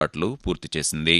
ఏర్పాట్లు పూర్తి చేసింది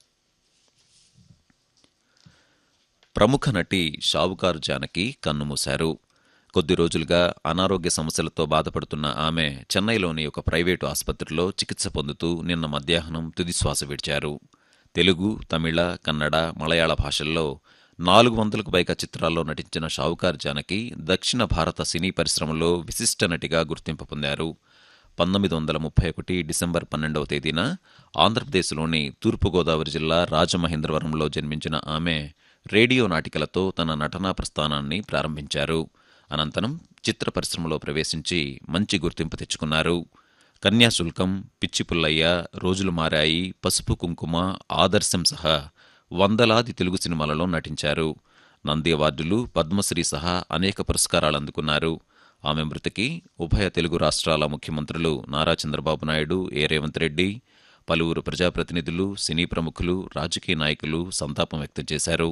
ప్రముఖ నటి షావుకారు జానకి కన్నుమూశారు కొద్ది రోజులుగా అనారోగ్య సమస్యలతో బాధపడుతున్న ఆమె చెన్నైలోని ఒక ప్రైవేటు ఆసుపత్రిలో చికిత్స పొందుతూ నిన్న మధ్యాహ్నం తుదిశ్వాస విడిచారు తెలుగు తమిళ కన్నడ మలయాళ భాషల్లో నాలుగు వందలకు పైగా చిత్రాల్లో నటించిన షావుకార్ జానకి దక్షిణ భారత సినీ పరిశ్రమలో విశిష్ట నటిగా గుర్తింపు పొందారు పంతొమ్మిది వందల ముప్పై ఒకటి డిసెంబర్ పన్నెండవ తేదీన ఆంధ్రప్రదేశ్లోని తూర్పుగోదావరి జిల్లా రాజమహేంద్రవరంలో జన్మించిన ఆమె రేడియో నాటికలతో తన నటనా ప్రస్థానాన్ని ప్రారంభించారు అనంతరం చిత్ర పరిశ్రమలో ప్రవేశించి మంచి గుర్తింపు తెచ్చుకున్నారు కన్యాశుల్కం పిచ్చి పుల్లయ్య రోజులు మారాయి పసుపు కుంకుమ ఆదర్శం సహా వందలాది తెలుగు సినిమాలలో నటించారు నంది అవార్డులు పద్మశ్రీ సహా అనేక పురస్కారాలు అందుకున్నారు ఆమె మృతికి ఉభయ తెలుగు రాష్ట్రాల ముఖ్యమంత్రులు నారా చంద్రబాబు నాయుడు ఏ రేవంత్ రెడ్డి పలువురు ప్రజాప్రతినిధులు సినీ ప్రముఖులు రాజకీయ నాయకులు సంతాపం వ్యక్తం చేశారు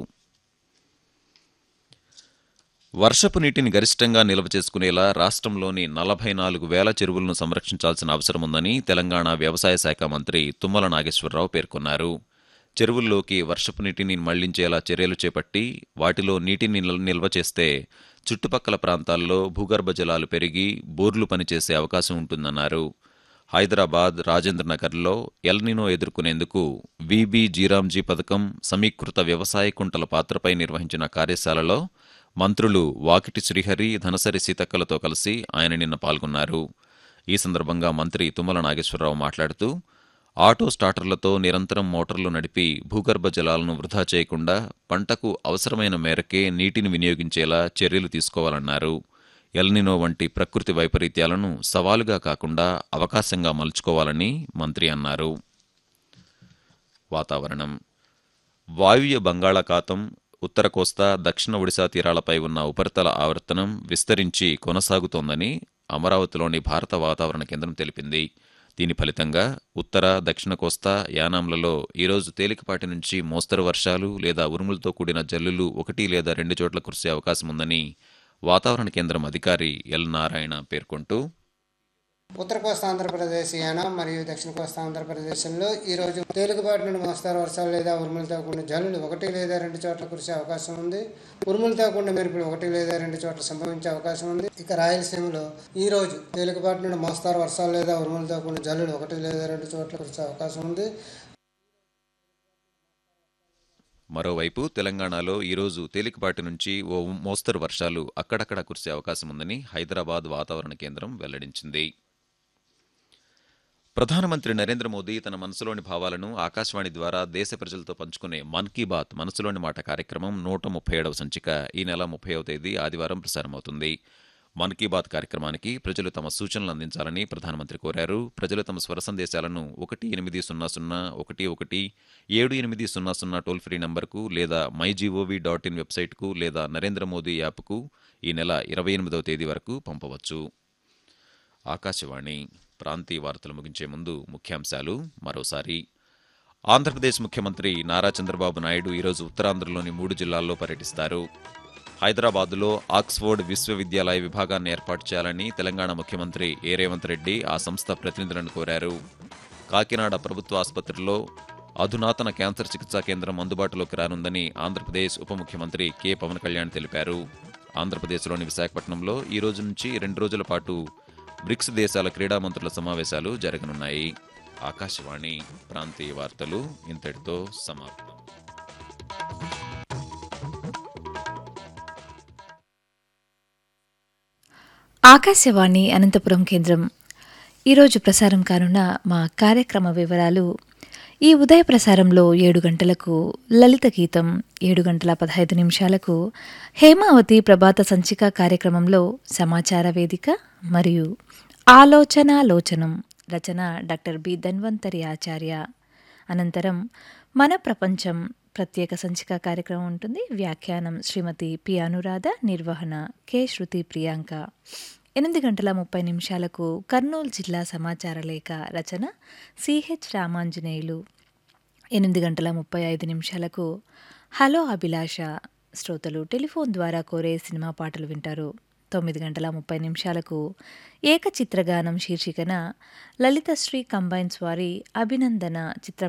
వర్షపు నీటిని గరిష్టంగా నిల్వ చేసుకునేలా రాష్ట్రంలోని నలభై నాలుగు వేల చెరువులను సంరక్షించాల్సిన అవసరం ఉందని తెలంగాణ వ్యవసాయ శాఖ మంత్రి తుమ్మల నాగేశ్వరరావు పేర్కొన్నారు చెరువుల్లోకి వర్షపు నీటిని మళ్లించేలా చర్యలు చేపట్టి వాటిలో నీటిని నిల్- నిల్వ చేస్తే చుట్టుపక్కల ప్రాంతాల్లో భూగర్భ జలాలు పెరిగి బోర్లు పనిచేసే అవకాశం ఉంటుందన్నారు హైదరాబాద్ రాజేంద్ర నగర్లో ఎల్నినో ఎదుర్కొనేందుకు వీబీ జీరాంజీ పథకం సమీకృత వ్యవసాయ కుంటల పాత్రపై నిర్వహించిన కార్యశాలలో మంత్రులు వాకిటి శ్రీహరి ధనసరి సీతక్కలతో కలిసి ఆయన నిన్న పాల్గొన్నారు ఈ సందర్భంగా మంత్రి తుమ్మల నాగేశ్వరరావు మాట్లాడుతూ ఆటో స్టార్టర్లతో నిరంతరం మోటార్లు నడిపి భూగర్భ జలాలను వృధా చేయకుండా పంటకు అవసరమైన మేరకే నీటిని వినియోగించేలా చర్యలు తీసుకోవాలన్నారు ఎల్నినో వంటి ప్రకృతి వైపరీత్యాలను సవాలుగా కాకుండా అవకాశంగా మలుచుకోవాలని మంత్రి అన్నారు వాతావరణం వాయువ్య బంగాళాఖాతం ఉత్తర కోస్తా దక్షిణ ఒడిశా తీరాలపై ఉన్న ఉపరితల ఆవర్తనం విస్తరించి కొనసాగుతోందని అమరావతిలోని భారత వాతావరణ కేంద్రం తెలిపింది దీని ఫలితంగా ఉత్తర దక్షిణ కోస్తా యానాంలలో ఈరోజు తేలికపాటి నుంచి మోస్తరు వర్షాలు లేదా ఉరుములతో కూడిన జల్లులు ఒకటి లేదా రెండు చోట్ల కురిసే అవకాశం ఉందని వాతావరణ కేంద్రం అధికారి ఎల్ నారాయణ పేర్కొంటూ ఉత్తర కోస్తా ఆంధ్రప్రదేశ్ యానం మరియు దక్షిణ కోస్తా ఆంధ్రప్రదేశ్లో ఈ రోజు తేలికపాటి నుండి మోస్తారు వర్షాలు లేదా ఉరుములతో కూడిన జల్లులు ఒకటి లేదా రెండు చోట్ల కురిసే అవకాశం ఉంది ఉరుములతో కూడిన మెరుపులు ఒకటి లేదా రెండు చోట్ల సంభవించే అవకాశం ఉంది ఇక రాయలసీమలో ఈ రోజు తేలికపాటి నుండి మోస్తారు వర్షాలు లేదా ఉరుములతో కూడిన జల్లులు ఒకటి లేదా రెండు చోట్ల కురిసే అవకాశం ఉంది మరోవైపు తెలంగాణలో ఈరోజు తేలికపాటి నుంచి ఓ మోస్తరు వర్షాలు అక్కడక్కడ కురిసే అవకాశం ఉందని హైదరాబాద్ వాతావరణ కేంద్రం వెల్లడించింది ప్రధానమంత్రి నరేంద్ర మోదీ తన మనసులోని భావాలను ఆకాశవాణి ద్వారా దేశ ప్రజలతో పంచుకునే మన్ కీ బాత్ మనసులోని మాట కార్యక్రమం నూట ముప్పై ఏడవ సంచిక ఈ నెల ముప్పైవ తేదీ ఆదివారం ప్రసారమవుతుంది మన్ కీ బాత్ కార్యక్రమానికి ప్రజలు తమ సూచనలు అందించాలని ప్రధానమంత్రి కోరారు ప్రజలు తమ స్వర సందేశాలను ఒకటి ఎనిమిది సున్నా సున్నా ఒకటి ఒకటి ఏడు ఎనిమిది సున్నా సున్నా టోల్ ఫ్రీ నంబర్కు లేదా మై జీఓవి డాట్ ఇన్ వెబ్సైట్కు లేదా నరేంద్ర మోదీ యాప్కు ఈ నెల ఇరవై ఎనిమిదవ తేదీ వరకు పంపవచ్చు ఆకాశవాణి ప్రాంతీయ వార్తలు ముగించే ముందు ముఖ్యాంశాలు మరోసారి ఆంధ్రప్రదేశ్ ముఖ్యమంత్రి నారా చంద్రబాబు నాయుడు ఈరోజు ఉత్తరాంధ్రలోని మూడు జిల్లాల్లో పర్యటిస్తారు హైదరాబాదులో ఆక్స్ఫోర్డ్ విశ్వవిద్యాలయ విభాగాన్ని ఏర్పాటు చేయాలని తెలంగాణ ముఖ్యమంత్రి ఏ రేవంత్ రెడ్డి ఆ సంస్థ ప్రతినిధులను కోరారు కాకినాడ ప్రభుత్వ ఆసుపత్రిలో అధునాతన క్యాన్సర్ చికిత్సా కేంద్రం అందుబాటులోకి రానుందని ఆంధ్రప్రదేశ్ ఉప ముఖ్యమంత్రి కె పవన్ కళ్యాణ్ తెలిపారు ఆంధ్రప్రదేశ్లోని విశాఖపట్నంలో ఈ రోజు నుంచి రెండు రోజుల పాటు బ్రిక్స్ దేశాల క్రీడా మంత్రుల సమావేశాలు జరగనున్నాయి ఆకాశవాణి ప్రాంతీయ వార్తలు ఇంతటితో సమాప్తం ఆకాశవాణి అనంతపురం కేంద్రం ఈరోజు ప్రసారం కానున్న మా కార్యక్రమ వివరాలు ఈ ఉదయ ప్రసారంలో ఏడు గంటలకు లలిత గీతం ఏడు గంటల పదహైదు నిమిషాలకు హేమావతి ప్రభాత సంచిక కార్యక్రమంలో సమాచార వేదిక మరియు ఆలోచనాలోచనం రచన డాక్టర్ బి ధన్వంతరి ఆచార్య అనంతరం మన ప్రపంచం ప్రత్యేక సంచిక కార్యక్రమం ఉంటుంది వ్యాఖ్యానం శ్రీమతి పి అనురాధ నిర్వహణ కె శృతి ప్రియాంక ఎనిమిది గంటల ముప్పై నిమిషాలకు కర్నూలు జిల్లా సమాచార లేఖ రచన సిహెచ్ రామాంజనేయులు ఎనిమిది గంటల ముప్పై ఐదు నిమిషాలకు హలో అభిలాష శ్రోతలు టెలిఫోన్ ద్వారా కోరే సినిమా పాటలు వింటారు తొమ్మిది గంటల ముప్పై నిమిషాలకు ఏకచిత్రగానం శీర్షికన లలితశ్రీ కంబైన్స్ వారి అభినందన చిత్రం